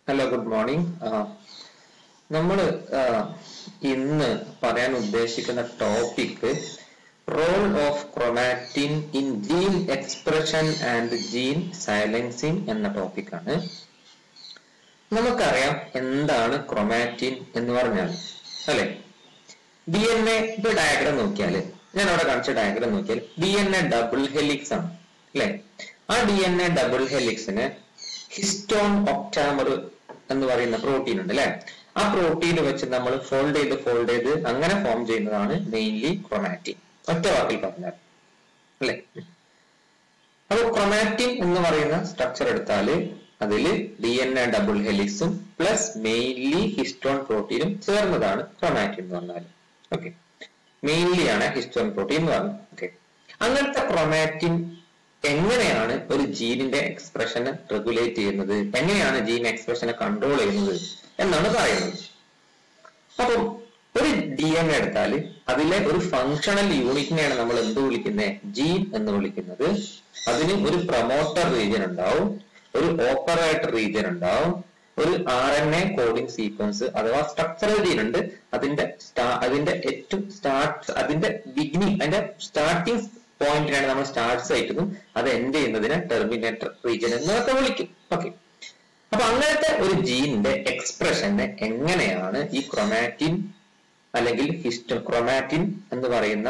Hello good morning നമ്മൾ ഇന്ന് പറയാൻ ഉദ്ദേശിക്കുന്ന topic role of chromatin in gene expression and gene silencing എന്ന ടോപ്പിക്കാണ് നമുക്കറിയാം എന്താണ് ക്രൊമാറ്റിൻ എന്ന് പറഞ്ഞാൽ അല്ലെ ഡി എൻ എ ഇപ്പൊ ഡയഗ്രം നോക്കിയാല് ഞാൻ അവിടെ കാണിച്ച ഡയഗ്രം നോക്കിയാൽ D N A double helix ആണ് അല്ലെ ആ ഡി എൻ എ ഡബിൾ ഹെലിക്സിന് ഹിസ്റ്റോൺ ഒക്ടാമർ എന്ന് പറയുന്ന പ്രോട്ടീൻ ഉണ്ട് അല്ലെ ആ പ്രോട്ടീൻ വെച്ച് നമ്മൾ ഫോൾഡ് ചെയ്ത് ഫോൾഡ് ചെയ്ത് അങ്ങനെ ഫോം ചെയ്യുന്നതാണ് മെയിൻലി ക്രൊമാറ്റിൻ ഒറ്റ വാക്കിൽ പറഞ്ഞാൽ അല്ലെ അപ്പൊ ക്രൊമാറ്റിൻ എന്ന് പറയുന്ന സ്ട്രക്ചർ എടുത്താൽ അതിൽ D N A double ഹെലിക്സും plus mainly histone പ്രോട്ടീനും ചേർന്നതാണ് ക്രൊമാറ്റിൻ എന്ന് പറഞ്ഞാൽ ഓക്കെ മെയിൻലി ആണ് ഹിസ്റ്റോൺ പ്രോട്ടീൻ എന്ന് പറഞ്ഞത് ഓക്കെ അങ്ങനത്തെ ക്രൊമാറ്റിൻ എങ്ങനെയാണ് ഒരു ജീനിന്റെ എക്സ്പ്രഷനെ റെഗുലേറ്റ് ചെയ്യുന്നത് എങ്ങനെയാണ് ജീൻ എക്സ്പ്രഷനെ കൺട്രോൾ ചെയ്യുന്നത് എന്നാണ് പറയുന്നത് അപ്പം ഒരു ഡി എൻ എടുത്താൽ അതിലെ ഒരു ഫങ്ഷണൽ യൂണിറ്റിനെയാണ് നമ്മൾ എന്ത് വിളിക്കുന്നത് ജീൻ എന്ന് വിളിക്കുന്നത് അതിന് ഒരു പ്രൊമോട്ടർ റീജിയൻ ഉണ്ടാവും ഒരു ഓപ്പറേറ്റർ റീജിയൻ ഉണ്ടാവും ഒരു R N A coding sequence അഥവാ സ്ട്രക്ചറൽ ജീൻ ഉണ്ട് അതിന്റെ അതിന്റെ ഏറ്റവും സ്റ്റാർട്ട് അതിന്റെ ബിഗിനിങ് അതിന്റെ സ്റ്റാർട്ടിങ് പോയിന്റിനാണ് നമ്മൾ സ്റ്റാർട്ട് സൈറ്റും അത് എൻഡ് ചെയ്യുന്നതിനെ ടെർമിനേറ്റർ റീജിയൻ എന്നൊക്കെ വിളിക്കും ഓക്കെ അപ്പൊ അങ്ങനത്തെ ഒരു ജീനിന്റെ എക്സ്പ്രഷനെ എങ്ങനെയാണ് ഈ ക്രൊമാറ്റിൻ അല്ലെങ്കിൽ ഹിസ്റ്റോ ക്രൊമാറ്റിൻ എന്ന് പറയുന്ന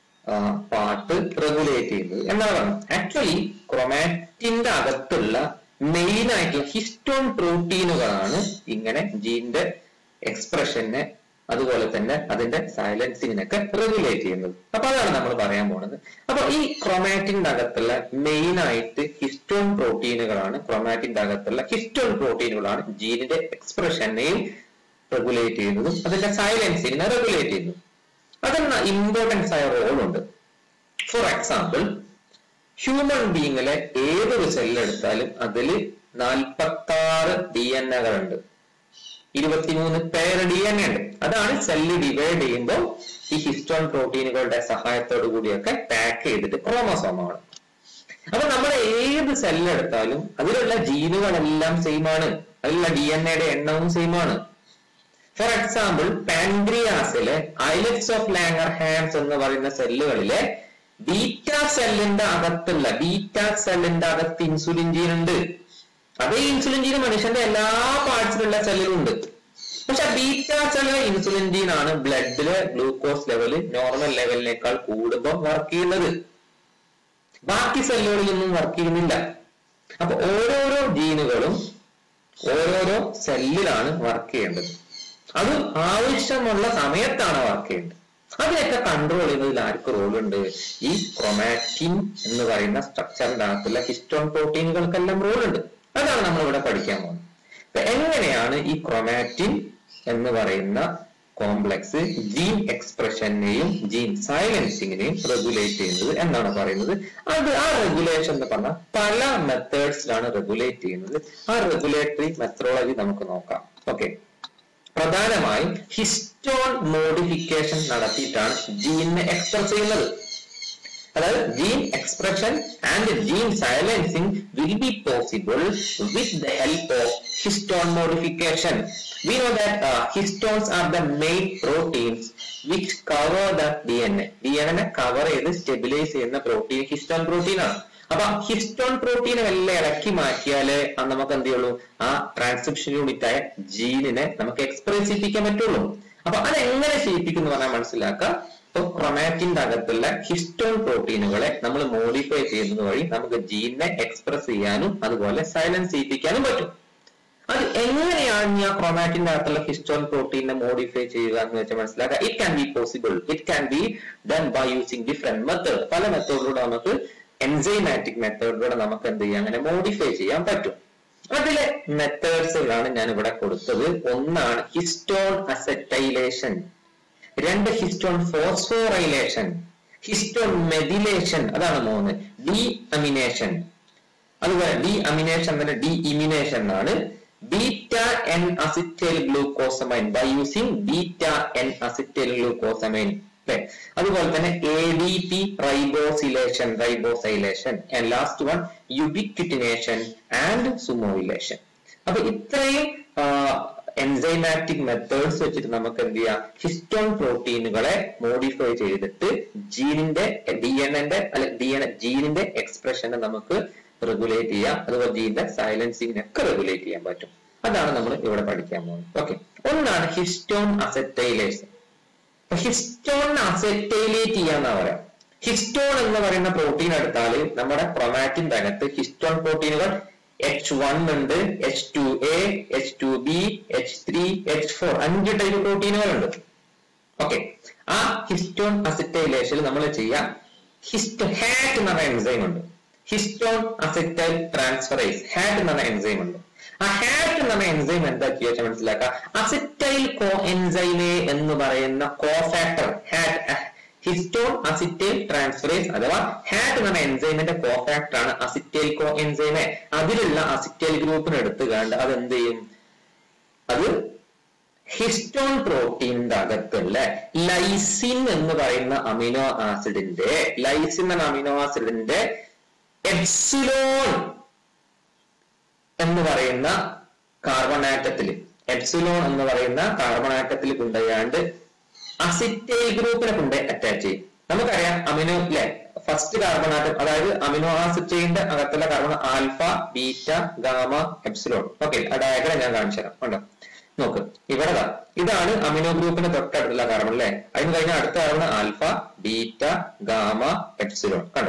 പാർട്ട് റെഗുലേറ്റ് ചെയ്യുന്നത് എന്നാണ് ആക്ച്വലി ക്രൊമാറ്റിന്റെ അകത്തുള്ള മെയിൻ ആയിട്ടുള്ള ഹിസ്റ്റോൺ പ്രോട്ടീനുകളാണ് ഇങ്ങനെ ജീനിന്റെ എക്സ്പ്രഷനെ അതുപോലെ തന്നെ അതിന്റെ സൈലൻസിങ്ങിനൊക്കെ റെഗുലേറ്റ് ചെയ്യുന്നത് അപ്പൊ അതാണ് നമ്മൾ പറയാൻ പോകുന്നത് അപ്പൊ ഈ ക്രൊമാറ്റിന്റെ അകത്തുള്ള മെയിൻ ആയിട്ട് ഹിസ്റ്റോൺ പ്രോട്ടീനുകളാണ് ക്രൊമാറ്റിന്റെ അകത്തുള്ള ഹിസ്റ്റോൺ പ്രോട്ടീനുകളാണ് ജീനിന്റെ എക്സ്പ്രഷനെയും റെഗുലേറ്റ് ചെയ്യുന്നതും അതിന്റെ സൈലൻസിങ്ങിനെ റെഗുലേറ്റ് ചെയ്യുന്നതും അതിന് ഇമ്പോർട്ടൻസ് ആയ റോൾ ഉണ്ട് ഫോർ എക്സാമ്പിൾ ഹ്യൂമൻ ബീങ്ങിലെ ഏതൊരു സെല്ല് എടുത്താലും അതിൽ നാൽപ്പത്തി ആറ് ഡി എൻ എകളുണ്ട് ഇരുപത്തിമൂന്ന് പേർ ഡി എൻ എ ഉണ്ട് അതാണ് സെല്ല് ഡിവൈഡ് ചെയ്യുമ്പോൾ ഈ ഹിസ്റ്റോൺ പ്രോട്ടീനുകളുടെ സഹായത്തോടു കൂടിയൊക്കെ പാക്ക് ചെയ്തിട്ട് ക്രോമസോം ആണ് അപ്പൊ നമ്മൾ ഏത് സെല്ല് എടുത്താലും അതിലുള്ള ജീനുകളെല്ലാം സെയിം ആണ് അതിലുള്ള ഡി എൻ എയുടെ എണ്ണവും സെയിം ആണ് ഫോർ എക്സാമ്പിൾ പാൻക്രിയാസിലെ ഐലറ്റ്സ് ഓഫ് ലാങ്ങർ ഹാൻസ് എന്ന് പറയുന്ന സെല്ലുകളിലെ ബീറ്റ സെല്ലിന്റെ അകത്തുള്ള ബീറ്റ സെല്ലിന്റെ അകത്ത് ഇൻസുലിൻ ജീൻ ഉണ്ട് അതേ ഇൻസുലിൻ ജീൻ മനുഷ്യന്റെ എല്ലാ പാർട്സിലുള്ള സെല്ലിലും ഉണ്ട് പക്ഷെ ബീറ്റ സെല്ലിലെ ഇൻസുലിൻ ജീൻ ആണ് ബ്ലഡിലെ ഗ്ലൂക്കോസ് ലെവല് നോർമൽ ലെവലിനേക്കാൾ കൂടുമ്പോൾ വർക്ക് ചെയ്യുന്നത് ബാക്കി സെല്ലുകളിലൊന്നും വർക്ക് ചെയ്യുന്നില്ല അപ്പൊ ഓരോരോ ജീനുകളും ഓരോരോ സെല്ലിലാണ് വർക്ക് ചെയ്യേണ്ടത് അത് ആവശ്യമുള്ള സമയത്താണ് വർക്ക് ചെയ്യേണ്ടത് അതിനൊക്കെ കൺട്രോൾ ചെയ്യുന്നതിൽ ആർക്ക് റോളുണ്ട് ഈ ക്രൊമാറ്റിൻ എന്ന് പറയുന്ന സ്ട്രക്ചറിന്റെ അകത്തുള്ള ഹിസ്റ്റോൺ പ്രോട്ടീനുകൾക്കെല്ലാം റോളുണ്ട് അതാണ് നമ്മൾ ഇവിടെ പഠിക്കാൻ പോകുന്നത് അപ്പൊ എങ്ങനെയാണ് ഈ ക്രൊമാറ്റിൻ എന്ന് പറയുന്ന കോംപ്ലക്സ് ജീൻ എക്സ്പ്രഷനെയും ജീൻ സൈലൻസിങ്ങിനെയും റെഗുലേറ്റ് ചെയ്യുന്നത് എന്നാണ് പറയുന്നത് അത് ആ റെഗുലേഷൻ എന്ന് പറഞ്ഞാൽ പല മെത്തേഡ്സിലാണ് റെഗുലേറ്റ് ചെയ്യുന്നത് ആ റെഗുലേറ്ററി മെത്തഡോളജി നമുക്ക് നോക്കാം ഓക്കെ പ്രധാനമായും ഹിസ്റ്റോൺ മോഡിഫിക്കേഷൻ നടത്തിയിട്ടാണ് ജീനിനെ എക്സ്പ്രസ് ചെയ്യുന്നത് അതായത് gene expression and gene silencing will be possible with the help of histone modification we know that uh, histones are the main proteins which cover the DNA. DNA cover ചെയ്ത് stabilise ചെയ്യുന്ന protein histone protein ആണ് അപ്പൊ histone പ്രോട്ടീനെ എല്ലാം ഇളക്കി മാറ്റിയാലേ നമുക്ക് എന്ത് ചെയ്യുള്ളൂ ആ ട്രാൻസ്ക്രിപ്ഷൻ യൂണിറ്റ് ആയ ജീനിനെ നമുക്ക് എക്സ്പ്രസ് ചെയ്യിപ്പിക്കാൻ പറ്റുള്ളൂ അപ്പൊ അതെങ്ങനെ ചെയ്യിപ്പിക്കുന്നു പറഞ്ഞാൽ മനസ്സിലാക്കുക ഇപ്പൊ ക്രൊമാറ്റിന്റെ അകത്തുള്ള ഹിസ്റ്റോൺ പ്രോട്ടീനുകളെ നമ്മൾ മോഡിഫൈ ചെയ്യുന്നത് വഴി നമുക്ക് ജീനിനെ എക്സ്പ്രസ് ചെയ്യാനും അതുപോലെ സൈലൻസ് ചെയ്യിപ്പിക്കാനും പറ്റും അത് എങ്ങനെയാണ് ഞാൻ ക്രൊമാറ്റിന്റെ അകത്തുള്ള ഹിസ്റ്റോൺ പ്രോട്ടീനെ മോഡിഫൈ ചെയ്യുക എന്ന് വെച്ചാൽ മനസ്സിലാക്കുക it can be possible it can be done by using different method പല മെത്തേഡിലൂടെ നമുക്ക് എൻസൈമാറ്റിക് മെത്തേഡിലൂടെ നമുക്ക് എന്ത് ചെയ്യാം അങ്ങനെ മോഡിഫൈ ചെയ്യാൻ പറ്റും അതിലെ മെത്തേഡ്സുകളാണ് ഞാൻ ഇവിടെ കൊടുത്തത് ഒന്നാണ് ഹിസ്റ്റോൺ അസറ്റൈലേഷൻ രണ്ട് ഹിസ്റ്റോൺ ഫോസ്ഫോറൈലേഷൻ ഹിസ്റ്റോൺ മെഥിലേഷൻ അതാണ് മൂന്ന് ഡി അമിനേഷൻ അതുപോലെ ഡി അമിനേഷൻ തന്നെ ഡി ഇമിനേഷൻ ആണ് beta N acetyl glucosamine by using beta N acetyl glucosamine അല്ലെ അതുപോലെ തന്നെ A D P ribosylation ribosylation and last one ubiquitination and sumoylation അപ്പൊ ഇത്രയും എൻസൈമാറ്റിക് മെത്തേഡ്സ് വെച്ചിട്ട് നമുക്ക് എന്ത് ചെയ്യാം ഹിസ്റ്റോൺ പ്രോട്ടീനുകളെ മോഡിഫൈ ചെയ്തിട്ട് ജീനിന്റെ ഡി എൻ എന്റെ അല്ലെ ഡി എൻ ജീനിന്റെ എക്സ്പ്രഷനെ നമുക്ക് റെഗുലേറ്റ് ചെയ്യാം അതുപോലെ ജീനിന്റെ സൈലൻസിങ്ങിനൊക്കെ റെഗുലേറ്റ് ചെയ്യാൻ പറ്റും അതാണ് നമ്മൾ ഇവിടെ പഠിക്കാൻ പോകുന്നത് ഓക്കെ ഒന്നാണ് ഹിസ്റ്റോൺ അസറ്റൈലേഷൻ ഹിസ്റ്റോൺ അസറ്റൈലേറ്റ് ചെയ്യാന്നാ പറയാം ഹിസ്റ്റോൺ എന്ന് പറയുന്ന പ്രോട്ടീൻ എടുത്താൽ നമ്മുടെ പ്രൊമാറ്റിന്റെ അകത്ത് ഹിസ്റ്റോൺ പ്രോട്ടീനുകൾ എച്ച് വൺ ഉണ്ട് H two A H two B H three H four അഞ്ച് ടൈപ്പ് പ്രോട്ടീനുകൾ ഉണ്ട് ഓക്കെ ആ ഹിസ്റ്റോൺ അസറ്റൈലേഷനിൽ നമ്മൾ ചെയ്യാം ഹിസ്റ്റോ ഹാറ്റ് എന്ന് പറഞ്ഞ എൻസൈം ഉണ്ട് ഹിസ്റ്റോൺ അസറ്റൈൽ ട്രാൻസ്ഫറേസ് ഹാറ്റ് എന്ന് പറഞ്ഞ എൻസൈം ഉണ്ട് ആ ഹാറ്റ് എന്ന് പറഞ്ഞ എൻസൈം എന്താ ചോദിച്ചാൽ മനസ്സിലാക്കുക അസിറ്റൈൽ കോ എൻസൈമേ എന്ന് പറയുന്ന cofactor HAT histone acetyl transferase അഥവാ ഹാറ്റ് എന്ന എൻസൈമിന്റെ കോഫാക്ടർ ആണ് അസിറ്റൈൽ കോ എൻസൈമെ അതിലുള്ള അസിറ്റൈൽ ഗ്രൂപ്പിന് എടുത്തുകൊണ്ട് അത് എന്ത് ചെയ്യും അത് ഹിസ്റ്റോൺ പ്രോട്ടീനിന്റെ അകത്തുള്ള ലൈസിൻ എന്ന് പറയുന്ന അമിനോ ആസിഡിന്റെ ലൈസിൻ എന്ന അമിനോ ആസിഡിന്റെ എപ്സിലോൺ എന്ന് പറയുന്ന കാർബൺ ആറ്റത്തിൽ എപ്സിലോൺ എന്ന് പറയുന്ന കാർബൺ ആറ്റത്തിൽ കൊണ്ടുപോയാണ്ട് അസിറ്റൈൽ ഗ്രൂപ്പിനെ കൊണ്ട് അറ്റാച്ച് ചെയ്യും നമുക്കറിയാം അമിനോ അല്ലെ ഫസ്റ്റ് കാർബൺ ആറ്റം അതായത് അമിനോ ആസിഡ് ചെയിന്റെ അകത്തുള്ള carbon alpha beta gamma epsilon okay ആ ഡയഗ്രം ഞാൻ കാണിച്ചു തരാം കണ്ടോ നോക്ക് ഇവിടെ ദാ ഇതാണ് അമിനോ ഗ്രൂപ്പിന്റെ തൊട്ടടുത്തുള്ള കാർബൺ അല്ലെ അതിന് കഴിഞ്ഞ അടുത്ത carbon alpha beta gamma epsilon കണ്ടോ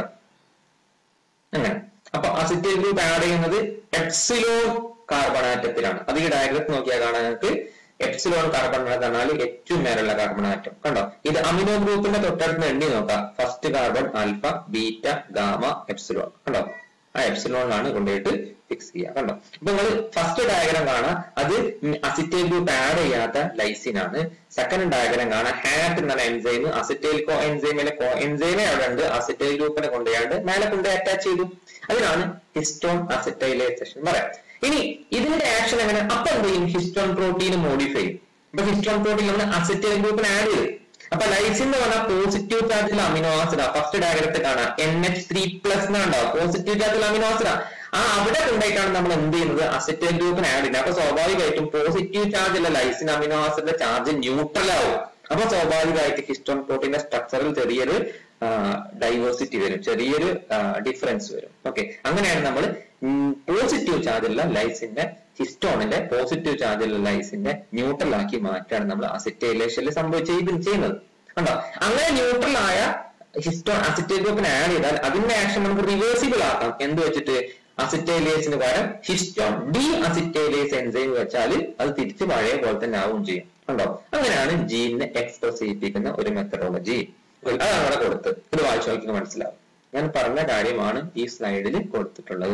അങ്ങനെ അപ്പൊ അസിറ്റൈൽ ഗ്രൂപ്പ് ആഡ് ചെയ്യുന്നത് എപ്സിലോൺ കാർബൺ ആറ്റത്തിലാണ് അത് ഈ ഡയഗ്രത്ത് നോക്കിയാൽ കാണാൻ നിങ്ങൾക്ക് എപ്സിലോൺ കാർബൺ പറഞ്ഞാൽ ഏറ്റവും മേലുള്ള കാർബൺ ആറ്റം കണ്ടോ ഇത് അമിനോ ഗ്രൂപ്പിന്റെ തൊട്ടടുത്ത് എണ്ണി നോക്കാം first carbon alpha beta gamma epsilon കണ്ടോ ആ എപ്സിലോണിലാണ് കൊണ്ടുപോയിട്ട് ഫിക്സ് ചെയ്യുക കണ്ടോ അപ്പൊ നിങ്ങൾ ഫസ്റ്റ് ഡയഗ്രാം കാണാം അത് അസിറ്റൈൽ ഗ്രൂപ്പ് ആഡ് ചെയ്യാത്ത ലൈസിൻ ആണ് സെക്കൻഡ് ഡയഗ്രാം കാണാം ഹാറ്റ് എന്ന എൻസൈം അസിറ്റൈൽ കോ എൻസൈമിലെ കോ എൻസൈമെ അവിടെ ഉണ്ട് അസിറ്റൈൽ ഗ്രൂപ്പിനെ കൊണ്ടുപോയാണ്ട് മേലെ കൊണ്ട് അറ്റാച്ച് ചെയ്തു അതിനാണ് ഹിസ്റ്റോൺ അസിറ്റൈലൈസേഷൻ പറയാം ഇനി ഇതിന്റെ ആക്ഷൻ എങ്ങനെ അപ്പൊ എന്ത് ചെയ്യും ഹിസ്റ്റോൺ പ്രോട്ടീൻ മോഡിഫൈ ചെയ്യും ഇപ്പൊ ഹിസ്റ്റോൺ പ്രോട്ടീൻ നമ്മൾ അസിറ്റൈൽ ഗ്രൂപ്പിന് ആഡ് ചെയ്തു അപ്പൊ ലൈസിൻ എന്ന് പറഞ്ഞാൽ പോസിറ്റീവ് ചാർജിൽ അമിനോ ആസിഡാ ഫസ്റ്റ് ഡയഗ്രത്തിൽ കാണാം എൻ എച്ച് ത്രീ പ്ലസ് ഉണ്ടാവും പോസിറ്റീവ് ചാർജിൽ അമിനോ ആസിഡാ ആ അവിടെ കൊണ്ടായിട്ടാണ് നമ്മൾ എന്ത് ചെയ്യുന്നത് അസിറ്റൈൽ ഗ്രൂപ്പിന് ആഡ് ചെയ്യുന്നത് അപ്പൊ സ്വാഭാവികമായിട്ടും പോസിറ്റീവ് ചാർജ് ഉള്ള ലൈസിൻ അമിനോ ആസിഡിന്റെ ചാർജ് ന്യൂട്രൽ ആവും അപ്പൊ സ്വാഭാവികമായിട്ട് ഹിസ്റ്റോൺ പ്രോട്ടീന്റെ സ്ട്രക്ചറിൽ ചെറിയൊരു ഡൈവേഴ്സിറ്റി വരും ചെറിയൊരു ഡിഫറൻസ് വരും ഓക്കെ അങ്ങനെയാണ് നമ്മൾ പോസിറ്റീവ് ചാർജുള്ള ലൈസിന്റെ ഹിസ്റ്റോണിന്റെ പോസിറ്റീവ് ചാർജുള്ള ലൈസിന്റെ ന്യൂട്രൽ ആക്കി മാറ്റാണ് നമ്മൾ അസിറ്റൈലേഷനിൽ സംഭവിച്ച ചെയ്യുന്നത് കണ്ടോ അങ്ങനെ ന്യൂട്രൽ ആയ ഹിസ്റ്റോ അസിറ്റൈൽ ഗ്രൂപ്പിനെ ആഡ് ചെയ്താൽ അതിന്റെ ആക്ഷൻ നമുക്ക് റിവേഴ്സിബിൾ ആക്കാം എന്ത് വെച്ചിട്ട് അസിറ്റൈലേസിന് പകരം ഹിസ്റ്റോൺ ഡി അസിറ്റൈലേസ് എൻസൈം വെച്ചാൽ അത് തിരിച്ച് പഴയ പോലെ തന്നെ ആവുകയും ചെയ്യും കണ്ടോ അങ്ങനെയാണ് ജീനിനെ എക്സ്പ്രസ് ചെയ്യിപ്പിക്കുന്ന ഒരു മെത്തഡോളജി അതാണ് അവിടെ കൊടുത്ത് ഇത് വായിച്ചു നോക്കി മനസ്സിലാവും ഞാൻ പറഞ്ഞ കാര്യമാണ് ഈ സ്ലൈഡിൽ കൊടുത്തിട്ടുള്ളത്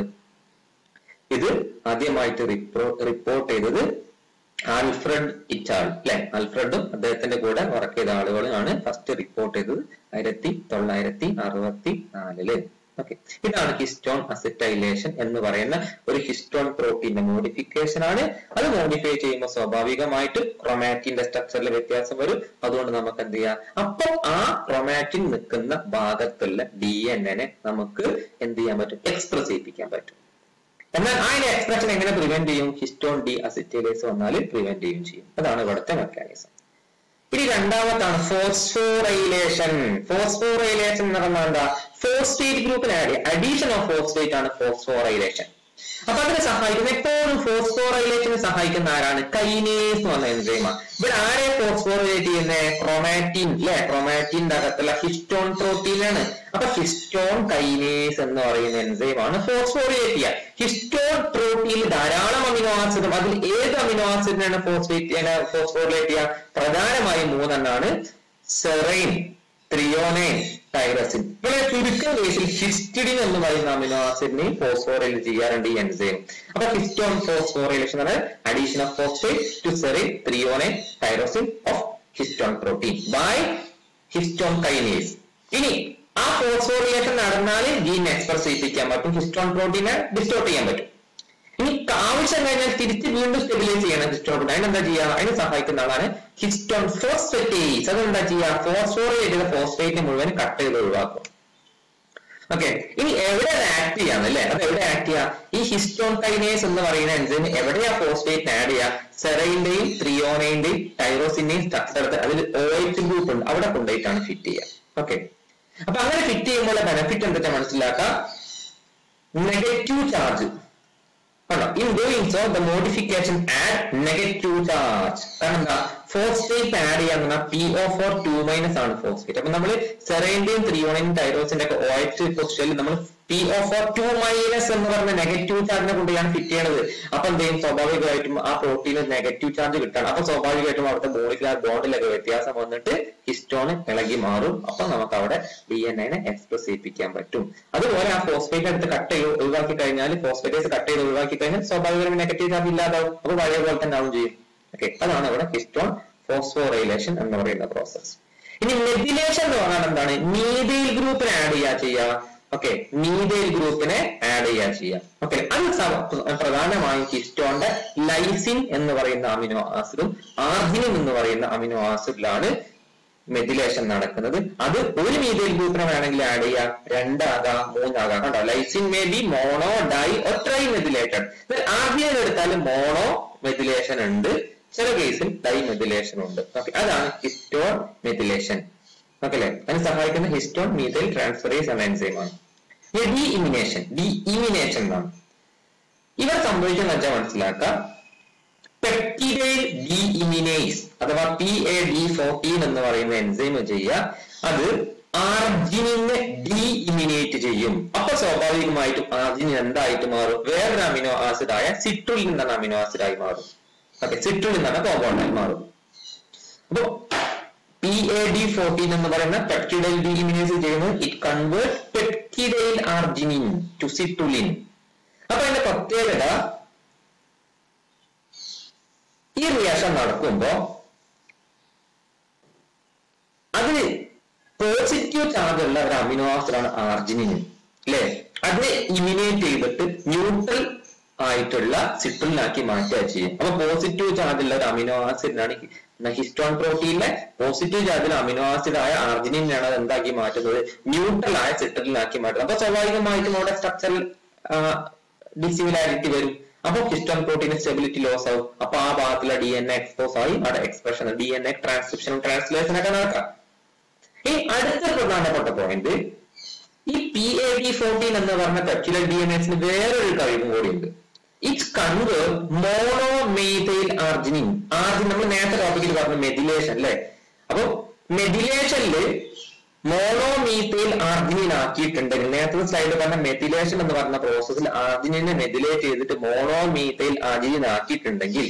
ഇത് ആദ്യമായിട്ട് റിപ്പോർട്ട് ചെയ്തത് ആൽഫ്രഡ് ഇറ്റാൾ അല്ലെ ആൽഫ്രഡും അദ്ദേഹത്തിന്റെ കൂടെ വർക്ക് ചെയ്ത ആളുകളാണ് ഫസ്റ്റ് റിപ്പോർട്ട് ചെയ്തത് ആയിരത്തി തൊള്ളായിരത്തി അറുപത്തി നാലില് ഓക്കെ ഇതാണ് ഹിസ്റ്റോൺ അസിറ്റൈലേഷൻ എന്ന് പറയുന്ന ഒരു ഹിസ്റ്റോൺ പ്രോട്ടീന്റെ മോഡിഫിക്കേഷൻ ആണ് അത് മോഡിഫൈ ചെയ്യുമ്പോൾ സ്വാഭാവികമായിട്ട് ക്രൊമാറ്റിന്റെ സ്ട്രക്ചറിൽ വ്യത്യാസം വരും അതുകൊണ്ട് നമുക്ക് എന്ത് ചെയ്യാം അപ്പൊ ആ ക്രൊമാറ്റിൻ നിൽക്കുന്ന ഭാഗത്തുള്ള ഡി എൻ എനെ നമുക്ക് എന്ത് ചെയ്യാൻ പറ്റും എക്സ്പ്രസ് ചെയ്യിപ്പിക്കാൻ പറ്റും എന്നാൽ ആ എക്സ്പ്രഷൻ എങ്ങനെ പ്രിവെന്റ് ചെയ്യും ഹിസ്റ്റോൺ ഡി അസിറ്റൈലേസ് വന്നാൽ പ്രിവെന്റ് ചെയ്യും ചെയ്യും അതാണ് ഇവിടുത്തെ മെക്കാനിസം ഇനി രണ്ടാമത്താണ് ഫോസ്ഫോറൈലേഷൻ ഫോസ്ഫോറൈലേഷൻ എന്ന് പറഞ്ഞാൽ എന്താ ഫോസ്ഫേറ്റ് ഗ്രൂപ്പിന് ആഡ് അഡീഷൻ ഓഫ് ഫോസ്ഫേറ്റ് ആണ് ഫോസ്ഫോറൈലേഷൻ അപ്പൊ അതിനെ സഹായിക്കുന്ന എപ്പോഴും ഫോസ്ഫോറൈലേഷന് സഹായിക്കുന്ന ആരാണ് കൈനേസ് എന്ന് പറഞ്ഞ എൻസൈമാണ് ഇവിടെ ആരെ ഫോസ്ഫോറൈലേറ്റ് ചെയ്യുന്നത് ക്രൊമാറ്റിൻ അല്ലെ ക്രൊമാറ്റിന്റെ അകത്തുള്ള ഹിസ്റ്റോൺ പ്രോട്ടീൻ ആണ് അപ്പൊ ഹിസ്റ്റോൺ കൈനേസ് എന്ന് പറയുന്ന എൻസൈമാണ് ഫോസ്ഫോറിലേറ്റ് ചെയ്യുക ഹിസ്റ്റോൺ പ്രോട്ടീനിൽ ധാരാളം അമിനോ ആസിഡും അതിൽ ഏത് അമിനോ ആസിഡിനാണ് ഫോസ്ഫേറ്റ് ഫോസ്ഫോറിലേറ്റ് ചെയ്യുക പ്രധാനമായും മൂന്നെണ്ണാണ് സെറൈൻ ത്രിയോനൈൻ ടൈറസിൻ ഇവിടെ ചുരുക്കം കേസിൽ ഹിസ്റ്റിഡിൻ എന്ന് പറയുന്ന അമിനോ ആസിഡിനെ ഫോസ്ഫോറൈൽ ചെയ്യാറുണ്ട് ഈ എൻസൈം അപ്പൊ ഹിസ്റ്റോൺ ഫോസ്ഫോറൈലേഷൻ ആണ് addition of phosphate to serine threonine tyrosine of histone protein by histone kinase ഇനി ആ ഫോസ്ഫോറിലേഷൻ നടന്നാൽ ജീൻ എക്സ്പ്രസ് ചെയ്യിപ്പിക്കാൻ പറ്റും ഹിസ്റ്റോൺ പ്രോട്ടീനെ ഡിസ്റ്റോർട്ട് ചെയ്യാൻ പറ്റും ഇനി ആവശ്യം കഴിഞ്ഞാൽ തിരിച്ച് വീണ്ടും സ്റ്റെബിലൈസ് ചെയ്യണം ഹിസ്റ്റോൺ പ്രോട്ടീൻ അതിനെന്താ ചെയ്യുക അതിന് സഹായിക്കുന്ന ആളാണ് ഹിസ്റ്റോൺ ഫോസ്ഫേറ്റേസ് അതെന്താ ചെയ്യുക ഫോസ്ഫോറേറ്റ് ചെയ്ത ഫോസ്ഫേറ്റിനെ മുഴുവൻ കട്ട് ചെയ്ത് ഒഴിവാക്കും ഓക്കെ ഇനി എവിടെ ആക്ട് ചെയ്യാന്ന് അല്ലേ അത് എവിടെ ആക്ട് ചെയ്യാ ഈ ഹിസ്റ്റോൺ കൈനേസ് എന്ന് പറയുന്ന എൻസൈം എവിടെയാ ഫോസ്ഫേറ്റ് ആഡ് ചെയ്യാ സെറൈന്റെയും ത്രിയോനൈന്റെയും ടൈറോസിന്റെയും സ്ട്രക്ചർ എടുത്ത് അതിൽ ഓയിറ്റ് ഗ്രൂപ്പ് ഉണ്ട് അവിടെ കൊണ്ടുപോയിട്ടാണ് ഫിറ്റ് ചെയ്യുക ഓക്കെ അപ്പൊ അങ്ങനെ ഫിറ്റ് ചെയ്യുമ്പോൾ ബെനിഫിറ്റ് എന്താ മനസ്സിലാക്കാം നെഗറ്റീവ് ചാർജ് കണ്ടോ in doing so the modification add negative charge കാരണം എന്താ ഫോസ്ഫേറ്റ് ആഡ് ചെയ്യാന്ന് P O four two minus ആണ് ഫോസ്ഫേറ്റ് അപ്പൊ നമ്മൾ സെറൈന്റെയും ത്രിയോണിന്റെയും ടൈറോസിന്റെ ഒക്കെ ഓയിറ്റ് പൊസിഷനിൽ നമ്മൾ P O four two minus എന്ന് പറഞ്ഞ നെഗറ്റീവ് ചാർജിനെ കൊണ്ടാണ് ഫിറ്റ് ചെയ്യണത് അപ്പൊ എന്ത് ചെയ്യും സ്വാഭാവികമായിട്ടും ആ പ്രോട്ടീന് നെഗറ്റീവ് ചാർജ് കിട്ടണം അപ്പൊ സ്വാഭാവികമായിട്ടും അവിടുത്തെ മോളിക്കുലർ ബോണ്ടിലൊക്കെ വ്യത്യാസം വന്നിട്ട് ഹിസ്റ്റോൺ ഇളകി മാറും അപ്പൊ നമുക്ക് അവിടെ ഡി എൻ എനെ എക്സ്പ്രസ് ചെയ്യിപ്പിക്കാൻ പറ്റും അതുപോലെ ആ ഫോസ്ഫേറ്റ് എടുത്ത് കട്ട് ചെയ്ത് ഒഴിവാക്കി കഴിഞ്ഞാൽ ഫോസ്ഫേറ്റേസ് കട്ട് ചെയ്ത് ഒഴിവാക്കി കഴിഞ്ഞാൽ സ്വാഭാവികമായും നെഗറ്റീവ് ചാർജ് ഇല്ലാതാവും അപ്പൊ പഴയ പോലെ തന്നെ ആവും ചെയ്യും ഓക്കെ അതാണ് ഇവിടെ ഹിസ്റ്റോൺ ഫോസ്ഫോറൈലേഷൻ എന്ന് പറയുന്ന പ്രോസസ് ഇനി മെഥിലേഷൻ എന്ന് പറഞ്ഞാൽ എന്താണ് മീതൈൽ ഗ്രൂപ്പിനെ ആഡ് ചെയ്യാ ചെയ്യാ ഓക്കെ മീതൈൽ ഗ്രൂപ്പിനെ ആഡ് ചെയ്യാ ചെയ്യാം ഓക്കെ അത് സ- പ്രധാനമായും ഹിസ്റ്റോന്റെ ലൈസിൻ എന്ന് പറയുന്ന അമിനോ ആസിഡും ആർജിനിൻ എന്ന് പറയുന്ന അമിനോ ആസിഡിലാണ് മെഥിലേഷൻ നടക്കുന്നത് അത് ഒരു മീതൈൽ ഗ്രൂപ്പിനെ വേണമെങ്കിൽ ആഡ് ചെയ്യാം രണ്ടാകാം മൂന്നാകാം കണ്ടോ lysine may be mono di or tri methylated arginine എടുത്താൽ മോണോ മെഥിലേഷൻ ഉണ്ട് ചില കേസിൽ ഡൈ മെഥിലേഷൻ ഉണ്ട് ഓക്കെ അതാണ് ഹിസ്റ്റോൺ മെഥിലേഷൻ ഓക്കെ അല്ലെ അതിന് സഹായിക്കുന്ന ഹിസ്റ്റോൺ മീതൈൽ ട്രാൻസ്ഫറേസ് എന്ന എൻസൈമാണ് ഡി ഇമിനേഷൻ ഡി ഇമിനേഷൻ എന്നാണ് ഇവർ സംഭവിക്കുന്ന വെച്ചാൽ മനസ്സിലാക്കാം പെപ്റ്റിഡൈൽ ഡി ഇമിനേസ് അഥവാ പി എ ഡി ഫോർട്ടീൻ എന്ന് പറയുന്ന എൻസൈം ചെയ്യുക അത് ആർജിനിനെ ഡി ഇമിനേറ്റ് ചെയ്യും അപ്പൊ സ്വാഭാവികമായിട്ടും ആർജിനിൻ എന്തായിട്ട് മാറും വേറൊരു അമിനോ ആസിഡ് ആയ സിട്രുലിൻ എന്ന അമിനോ ആസിഡ് ആയി മാറും ഓക്കെ സിട്രുലിൻ എന്ന കോമ്പൗണ്ടായി മാറും അപ്പൊ പി എ ഡി ഫോർട്ടീൻ എന്ന് പറയുന്ന പെപ്റ്റിഡൈൽ ഡി ഇമിനേസ് ചെയ്യുന്നത് it convert peptidyl arginine to citrulline അപ്പൊ അതിന്റെ പ്രത്യേകത ഈ റിയാക്ഷൻ നടക്കുമ്പോ അതിന് പോസിറ്റീവ് ചാർജ് ഉള്ള ഒരു അമിനോ ആസിഡാണ് ആർജിനിൻ അല്ലെ അതിനെ ഇമിനേറ്റ് ചെയ്തിട്ട് ന്യൂട്രൽ ആയിട്ടുള്ള സിട്രലിനാക്കി മാറ്റുക ചെയ്യും അപ്പൊ പോസിറ്റീവ് ചാർജ് ഉള്ള ഒരു അമിനോ ആസിഡിനാണ് ഹിസ്റ്റോൺ പ്രോട്ടീനിലെ പോസിറ്റീവ് ചാർജിൽ അമിനോ ആസിഡ് ആയ ആർജിനിനാണ് അത് എന്താക്കി മാറ്റുന്നത് ന്യൂട്രൽ ആയ സിട്രലിനാക്കി മാറ്റുന്നത് അപ്പൊ സ്വാഭാവികമായിട്ടും അവിടെ സ്ട്രക്ചറൽ ഡിസിമിലാരിറ്റി വരും അപ്പൊ ഹിസ്റ്റോൺ പ്രോട്ടീന് സ്റ്റെബിലിറ്റി ലോസ് ആവും അപ്പൊ ആ ഭാഗത്തുള്ള ഡി എൻ എ എക്സ്പോസ് ആയി അവിടെ എക്സ്പ്രഷൻ ഡി എൻ എ ട്രാൻസ്ക്രിപ്ഷനും ട്രാൻസ്ലേഷനും ഒക്കെ നടക്കാം ഇനി അടുത്ത പ്രധാനപ്പെട്ട പോയിന്റ് ഈ പി എ ഡി ഫോർട്ടീൻ എന്ന് പറഞ്ഞ പെപ്റ്റിലർ ഡി എൻ എസിന് വേറൊരു കഴിവും കൂടിയുണ്ട് ഇറ്റ്സ് കൺവേർ മോണോമെയ്തൈൽ ആർജിനിൻ ആർജിൻ നമ്മൾ നേരത്തെ ടോപ്പിക്കിൽ പറഞ്ഞ മെഥിലേഷൻ അല്ലെ അപ്പൊ മെഥിലേഷനില് മോണോമീത്തൈൽ ആർജിനിൻ ആക്കിയിട്ടുണ്ടെങ്കിൽ നേരത്തെ സ്ലൈഡ് പറഞ്ഞ മെഥിലേഷൻ എന്ന് പറഞ്ഞ പ്രോസസ്സിൽ ആർജിനിനെ മെഥിലേറ്റ് ചെയ്തിട്ട് മോണോമീത്തൈൽ ആർജിനിൻ ആക്കിയിട്ടുണ്ടെങ്കിൽ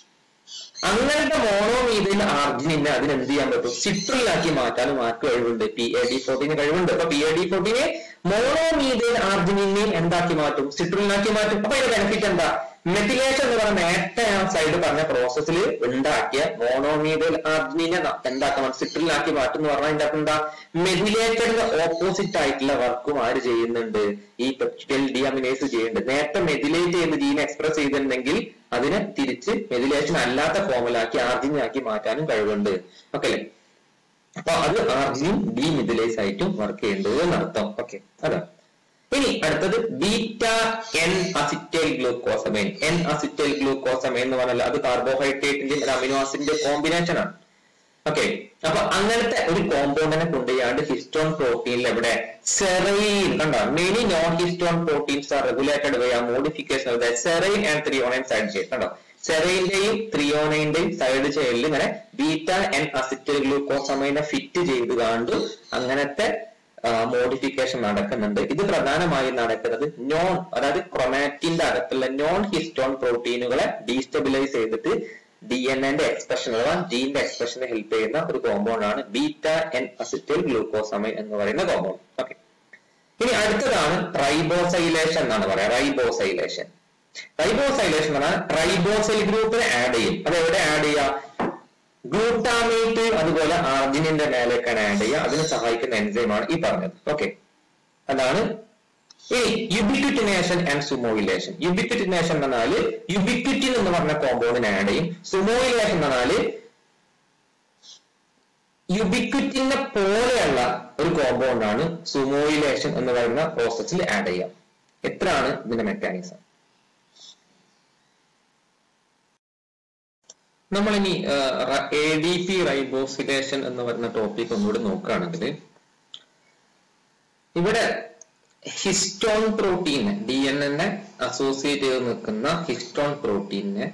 അങ്ങനത്തെ മോണോമീതയിൽ ആർജിനിനെ അതിന് എന്ത് ചെയ്യാൻ പറ്റും സിട്രിലാക്കി മാറ്റാനും ആർക്ക് കഴിവുണ്ട് പി എ ഡി ഫോർട്ടീന് കഴിവുണ്ട് അപ്പൊ പി എ ഡി ഫോർട്ടീനെ മോണോമീതയിൽ ആർജിനിനെ എന്താക്കി മാറ്റും സിട്രിലാക്കി മാറ്റും അപ്പൊ അതിന്റെ ബെനിഫിറ്റ് എന്താ മെത്തിലേഷൻ എന്ന് പറഞ്ഞ നേരത്തെ ആ സൈഡ് പറഞ്ഞ പ്രോസസ്സിൽ ഉണ്ടാക്കിയ മോണോമീതയിൽ ആർജിനിനെ ന- എന്താക്കണം സിട്രിലാക്കി മാറ്റും എന്ന് പറഞ്ഞാൽ അതിന്റെ അകത്ത് എന്താ മെഥിലേറ്റഡിന്റെ ഓപ്പോസിറ്റ് ആയിട്ടുള്ള വർക്കും ആര് ചെയ്യുന്നുണ്ട് ഈ പെപ്റ്റിഡൽ ഡിഅമിനേസ് ചെയ്യുന്നുണ്ട് നേരത്തെ മെഥിലേറ്റ് ചെയ്ത് ജീൻ എക്സ്പ്രസ് ചെയ്തിട്ടുണ്ടെങ്കിൽ അതിനെ തിരിച്ച് മെഥിലേഷൻ അല്ലാത്ത ഫോമിലാക്കി ആർജിനാക്കി മാറ്റാനും കഴിവുണ്ട് ഓക്കെ അല്ലേ അപ്പൊ അത് ആർജിൻ ഡി മിഥിലേസ് ആയിട്ടും വർക്ക് ചെയ്യുന്നത് എന്നർത്ഥം ഓക്കെ അതാണ് ഇനി അടുത്തത് beta N acetyl glucosamine N acetyl glucosamine എന്ന് പറഞ്ഞാൽ അത് കാർബോഹൈഡ്രേറ്റിന്റെ ഒരു അമിനോ ആസിഡിന്റെ കോമ്പിനേഷൻ ആണ് ഓക്കെ അപ്പൊ അങ്ങനത്തെ ഒരു കോമ്പൗണ്ടിനെ കൊണ്ടുപോയാണ്ട് ഹിസ്റ്റോൺ പ്രോട്ടീനിൽ എവിടെ സെറൈൻ കണ്ടോ many non histone proteins are regulated by a modification of the serine and threonine side chain കണ്ടോ സെറൈന്റെയും ത്രിയോണൈന്റെയും സൈഡ് ചെയിനിൽ ഇങ്ങനെ ബീറ്റ എൻ അസിറ്റൈൽ ഗ്ലൂക്കോസമൈനെ ഫിറ്റ് ചെയ്ത് കാണ്ട് അങ്ങനത്തെ മോഡിഫിക്കേഷൻ നടക്കുന്നുണ്ട് ഇത് പ്രധാനമായും നടക്കുന്നത് നോൺ അതായത് ക്രൊമാറ്റിന്റെ അകത്തുള്ള നോൺ ഹിസ്റ്റോൺ പ്രോട്ടീനുകളെ ഡീസ്റ്റബിലൈസ് ചെയ്തിട്ട് ഡി എൻ എന്റെ എക്സ്പ്രഷൻ അഥവാ ജീന്റെ എക്സ്പ്രഷനെ ഹെൽപ്പ് ചെയ്യുന്ന ഒരു കോമ്പൗണ്ട് ആണ് ബീറ്റ എൻ അസിറ്റൈൽ ഗ്ലൂക്കോസമൈൻ എന്ന് പറയുന്ന കോമ്പൗണ്ട് ഓക്കെ ഇനി അടുത്തതാണ് റൈബോസൈലേഷൻ എന്നാണ് പറയാ റൈബോസൈലേഷൻ റൈബോസൈലേഷൻ എന്ന് പറഞ്ഞാൽ റൈബോസൈൽ ഗ്രൂപ്പിനെ ആഡ് ചെയ്യും അത് എവിടെ ആഡ് ചെയ്യാം ഗ്ലൂട്ടാമേറ്റ് അതുപോലെ ആർജിനിന്റെ മേലേക്കാണ് ആഡ് ചെയ്യുക അതിന് സഹായിക്കുന്ന എൻസൈമാണ് ഈ പറഞ്ഞത് ഓക്കെ അതാണ് ഇനി യുബിക്വിറ്റിനേഷൻ ആൻഡ് സുമോയിലേഷൻ യുബിക്വിറ്റിനേഷൻ എന്ന് പറഞ്ഞാല് യുബിക്വിറ്റിൻ എന്ന് പറഞ്ഞ കോമ്പൗണ്ടിന് ആഡ് ചെയ്യും സുമോയിലേഷൻ എന്ന് പറഞ്ഞാല് യുബിക്വിറ്റിനെ പോലെയുള്ള ഒരു കോമ്പൗണ്ട് ആണ് സുമോയിലേഷൻ എന്ന് പറയുന്ന പ്രോസസ്സിൽ ആഡ് ചെയ്യുക എത്രയാണ് ഇതിന്റെ മെക്കാനിസം നമ്മളിനി എ ഡി പി റൈബോസിലേഷൻ എന്ന് പറയുന്ന ടോപ്പിക് ഒന്നുകൂടി നോക്കുകയാണെങ്കിൽ ഇവിടെ ഹിസ്റ്റോൺ പ്രോട്ടീൻ ഡി എൻ എന്നെ അസോസിയേറ്റ് ചെയ്ത് നിൽക്കുന്ന ഹിസ്റ്റോൺ പ്രോട്ടീനെ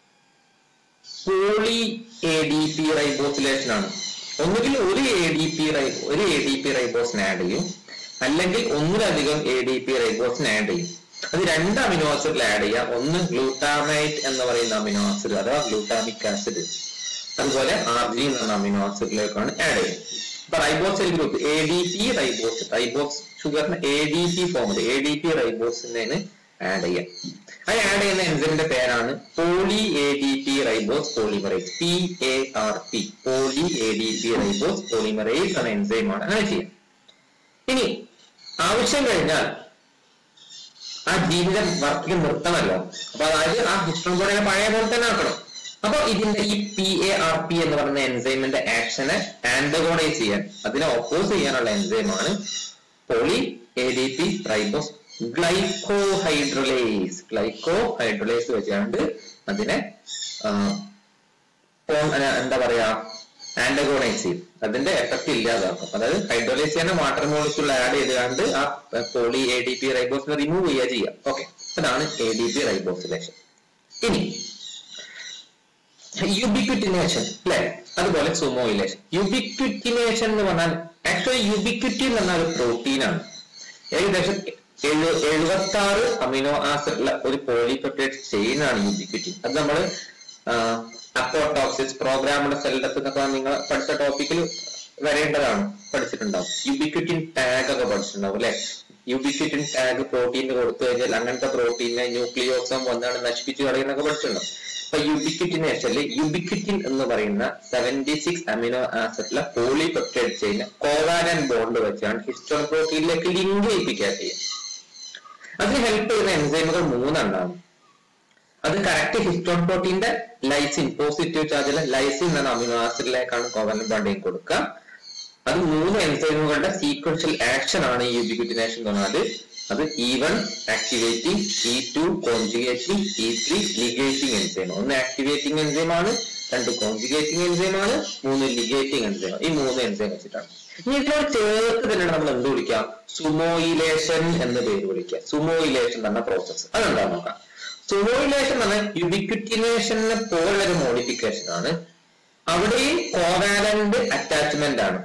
poly A D P ribosylation ആണ് ഒന്നുകിൽ ഒരു എ ഡി പി റൈ ഒരു എ ഡി പി റൈബോസിന് ആഡ് ചെയ്യും അല്ലെങ്കിൽ ഒന്നിലധികം എ ഡി പി റൈബോസിന് ആഡ് ചെയ്യും അത് രണ്ട് അമിനോ ആസിഡിൽ ആഡ് ചെയ്യാം ഒന്ന് ഗ്ലൂട്ടാമൈറ്റ് എന്ന് പറയുന്ന അമിനോ ആസിഡ് അഥവാ ഗ്ലൂട്ടാമിക് ആസിഡ് അതുപോലെ ആർ ജി എന്ന് പറഞ്ഞ അമിനോ ആസിഡിലേക്കാണ് ആഡ് ചെയ്യുന്നത് അപ്പൊ ribosyl group A D P ribose ribose ഷുഗറിന് എ ഡി പി ഫോമിൽ എ ഡി പി റൈബോസിനെ ആഡ് ചെയ്യാം അത് ആഡ് ചെയ്യുന്ന എൻസൈമിന്റെ പേരാണ് poly A D P ribose polymerase P A R P poly A D P ribose polymerase എന്ന എൻസൈമാണ് അങ്ങനെ ചെയ്യാം ഇനി ആവശ്യം കഴിഞ്ഞാൽ ആ ജീവിതം വർക്കിംഗ് നിർത്തണമല്ലോ അപ്പൊ അതായത് ആ ഹിസ്റ്റോൺ പ്രോട്ടീനെ പഴയ പോലെ തന്നെ ആക്കണം അപ്പൊ ഇതിന്റെ ഈ പി എ ആർ പി എന്ന് പറയുന്ന എൻസൈമിന്റെ ആക്ഷനെ ആന്റഗോണൈസ് ചെയ്യാൻ അതിനെ ഒപ്പോസ് ചെയ്യാനുള്ള എൻസൈമാണ് poly A D P ribose glycohydrolase glycohydrolase വെച്ചാണ്ട് അതിനെ ആ, പോ- അല്ല, എന്താ പറയാ ആന്റഗോണൈസ് ചെയ്യും അതിന്റെ എഫക്ട് ഇല്ലാതാക്കും അതായത് ഹൈഡ്രോലൈസ് ചെയ്യുന്ന വാട്ടർ മോളിക്യൂൾ ആഡ് ചെയ്തുകൊണ്ട് ആ പോളി എ ഡി പി റൈബോസിനെ റിമൂവ് ചെയ്യുക ചെയ്യാം ഓക്കെ അതാണ് എ ഡി പി റൈബോസിലേഷൻ ഇനി യുബിക്വിറ്റിനേഷൻ അല്ലെ അതുപോലെ സുമോയിലേഷൻ യുബിക്വിറ്റിനേഷൻ എന്ന് പറഞ്ഞാൽ ആക്ച്വലി യുബിക്വിറ്റി എന്ന് പറഞ്ഞാൽ ഒരു പ്രോട്ടീൻ ആണ് ഏകദേശം എഴു എഴുപത്തി ആറ് അമിനോ ആസിഡുള്ള ഒരു പോളിപെപ്റ്റൈഡ് ചെയിൻ ആണ് യുബിക്വിറ്റി അത് നമ്മൾ അപ്പോട്ടോക്സിസ് പ്രോഗ്രാമുള്ള സെല്ലത്ത് എന്നൊക്കെ നിങ്ങൾ പഠിച്ച ടോപ്പിക്കിൽ വരേണ്ടതാണ് പഠിച്ചിട്ടുണ്ടാവും യുബിക്വിറ്റിൻ ടാഗ് ഒക്കെ പഠിച്ചിട്ടുണ്ടാവും അല്ലെ യുബിക്വിറ്റിൻ ടാഗ് പ്രോട്ടീന് കൊടുത്തു കഴിഞ്ഞാൽ അങ്ങനത്തെ പ്രോട്ടീനെ ന്യൂക്ലിയോസം വന്നാണ് നശിപ്പിച്ച് കളയുന്നൊക്കെ പഠിച്ചിട്ടുണ്ടാവും അപ്പൊ യുബിക്വിറ്റിനേഷനിൽ യുബിക്വിറ്റിൻ എന്ന് പറയുന്ന സെവന്റി സിക്സ് അമിനോ ആസിഡുള്ള പോളിപെപ്റ്റൈഡ് ചെയിൻ കോവാലൻ ബോണ്ട് വെച്ചാണ് ഹിസ്റ്റോൺ പ്രോട്ടീനിലേക്ക് ലിങ്ക് ചെയ്യിപ്പിക്കുക ചെയ്യുക അതിന് ഹെൽപ്പ് ചെയ്യുന്ന എൻസൈമുകൾ മൂന്നെണ്ണമാണ് അത് കറക്റ്റ് ഹിസ്റ്റോൺ പ്രോട്ടീന്റെ ലൈസിൻ പോസിറ്റീവ് ചാർജുള്ള ലൈസിൻ എന്ന അമിനോ ആസിഡിലേക്കാണ് കോവലൻ ബോണ്ടിങ് കൊടുക്കുക അത് മൂന്ന് എൻസൈമുകളുടെ സീക്വൻഷ്യൽ ആക്ഷൻ ആണ് ഈ യുബിക്വിറ്റിനേഷൻ എന്ന് പറഞ്ഞാൽ അത് E one activating E two conjugating E three ligating enzyme ഒന്ന് ആക്ടിവേറ്റിംഗ് എൻസൈം ആണ് രണ്ട് കോൺജുഗേറ്റിംഗ് എൻസൈം ആണ് മൂന്ന് ലിഗേറ്റിംഗ് എൻസൈം ഈ മൂന്ന് എൻസൈം വെച്ചിട്ടാണ് ഇനി ഇതിനോട് ചേർത്ത് തന്നെ നമ്മൾ എന്ത് വിളിക്കാം സുമോയിലേഷൻ എന്ന് പേര് വിളിക്കാം സുമോയിലേഷൻ എന്ന പ്രോസസ്സ് അതെന്താ നോക്കാം സുമോയിലേഷൻ എന്ന് പറഞ്ഞാൽ യുബിക്വിറ്റിനേഷനെ പോലുള്ള ഒരു മോഡിഫിക്കേഷൻ ആണ് അവിടെയും കോവാലന്റ് അറ്റാച്ച്മെന്റ് ആണ്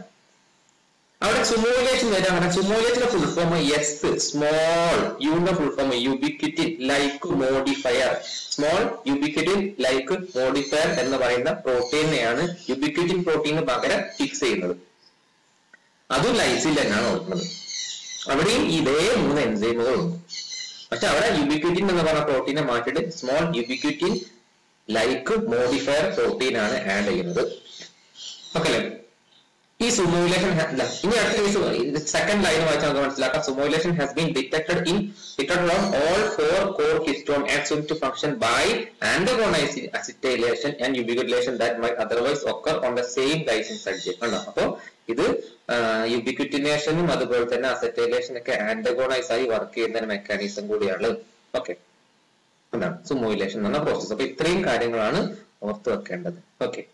അവിടെ സുമോയിലേഷൻ വരാൻ പറഞ്ഞാൽ സുമോയിലേഷന്റെ ഫുൾ ഫോം എസ് സ്മോൾ യുന്റെ full form ubiquitin like modifier small ubiquitin like modifier എന്ന് പറയുന്ന പ്രോട്ടീനെയാണ് യുബിക്വിറ്റിൻ പ്രോട്ടീന് പകരം ഫിക്സ് ചെയ്യുന്നത് അതും ലൈസിൽ തന്നെയാണ് ഓടുന്നത് അവിടെയും ഇതേ മൂന്ന് എൻസൈമുകളുണ്ട് പക്ഷെ അവിടെ യുബിക്വിറ്റിൻ എന്ന് പറഞ്ഞ പ്രോട്ടീനെ മാറ്റിയിട്ട് small ubiquitin like modifier protein ആണ് ആഡ് ചെയ്യുന്നത് ഓക്കെ അല്ലേ ഈ സുമോയിലേഷൻ ഇനി അടുത്ത കേസ് സെക്കൻഡ് ലൈൻ വായിച്ചാൽ നമുക്ക് മനസ്സിലാക്കാം sumoylation has been detected in detected on all four core histone and seems to function by antagonising acetylation and ubiquitylation that may otherwise occur on the same lysine subject കണ്ടോ അപ്പോ ഇത് യുബിക്വിറ്റിനേഷനും അതുപോലെ തന്നെ acetylation ഒക്കെ ആൻഡഗോണൈസ് ആയി വർക്ക് ചെയ്യുന്ന ഒരു mechanism കൂടിയാണ് ഓക്കെ എന്താണ് സുമോയിലേഷൻ എന്ന പ്രോസസ് അപ്പൊ ഇത്രയും കാര്യങ്ങളാണ് ഓർത്ത് വെക്കേണ്ടത് ഓക്കെ